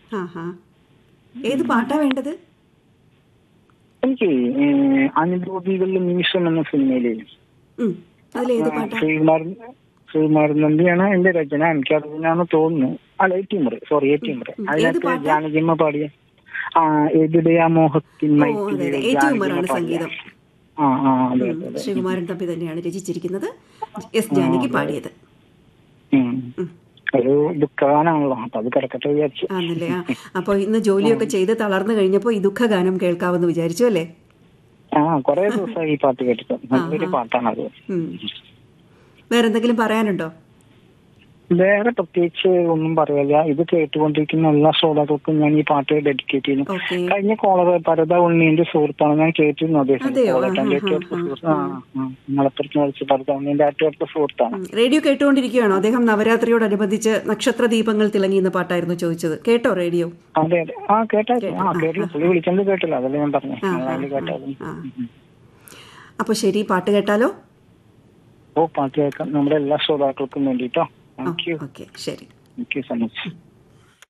ആ ഹാ ഏത് പാട്ടാ വേണ്ടത് എനിക്ക് അനുഭൂതികളുടെ നിമിഷം എന്ന സിനിമയിലെ ഉം. അതിലേത് പാട്ടാ ശ്രീകുമാർ ശ്രീകുമാർ നന്ദിയാണ് എന്റെ രചന എനിക്ക് അതിനാണ് തോന്നുന്നു അല്ല ഏറ്റിമുറ സോറി ഏറ്റിമുറ ഉം. ഏത് അതിനകത്ത് പാട്ടാ? ജാനകിയമ്മ പാടിയ ആ എവിടെയാ മോഹത്തിൻ ഓ അതെ മൈത്രിയിൽ അതെ ഏറ്റവും ജാനകിയമ്മ ഉമറാണ് പാടിയ. സംഗീതം ആ ആ അതെ ഉം. അതെ അതെ ശ്രീകുമാരൻ തമ്പി തന്നെയാണ് രചിച്ചിരിക്കുന്നത് എസ് ജാനകി പാടിയത് ഉം. ഒരു ദുഃഖഗാനാണല്ലോ അപ്പൊ അത് കിടക്കട്ടെ വിചാരിച്ചു ആണല്ലേ ആ അപ്പോൾ ഇന്ന് ജോലിയൊക്കെ ചെയ്ത് തളർന്നു കഴിഞ്ഞപ്പോൾ ഈ ദുഃഖഗാനം കേൾക്കാമെന്ന് വിചാരിച്ചു അല്ലേ ആ കൊറേ ദിവസമായി ഈ പാട്ട് കേട്ടിട്ട് നല്ലൊരു പാട്ടാണത് ഉം. വേറെന്തെങ്കിലും പറയാനുണ്ടോ വേറെ പ്രത്യേകിച്ച് ഒന്നും പറയാല്ല ഇത് കേട്ടുകൊണ്ടിരിക്കുന്ന എല്ലാ ശ്രോതാക്കൾക്കും ഞാൻ ഈ പാട്ട് ഡെഡിക്കേറ്റ് ചെയ്യുന്നു ഓക്കെ കഴിഞ്ഞ കോളർ ഭരത ഉണ്ണിന്റെ സുഹൃത്താണ് ഞാൻ കേട്ടിരുന്നു അദ്ദേഹം അതെയോ? കോളർ എന്റെ ഏറ്റവും അടുത്ത സുഹൃത്ത്. ആ, ആ. മലപ്പുറത്ത് വിളിച്ച് ഭരത ഉണ്ണിന്റെ ഏറ്റവും അടുത്ത സുഹൃത്താണ് റേഡിയോ കേട്ടുകൊണ്ടിരിക്കുകയാണോ അദ്ദേഹം നവരാത്രിയോടനുബന്ധിച്ച് നക്ഷത്ര ദീപങ്ങൾ തിളങ്ങി എന്ന പാട്ടായിരുന്നു ചോദിച്ചത് കേട്ടോ റേഡിയോ അതെ അതെ ആ കേട്ടായിരുന്നു ആ കേട്ടില്ല പുള്ളി വിളിക്കുന്നത് കേട്ടില്ല അതല്ലേ ഞാൻ പറഞ്ഞു കേട്ടായിരുന്നു ആ അപ്പോൾ ശരി പാട്ട് കേട്ടാലോ ഓ പാട്ട് കേൾക്കാം നമ്മുടെ എല്ലാ ശ്രോതാക്കൾക്കും വേണ്ടിട്ടോ താങ്ക് യു ഓക്കെ ശരി താങ്ക് യു സോ മച്ച്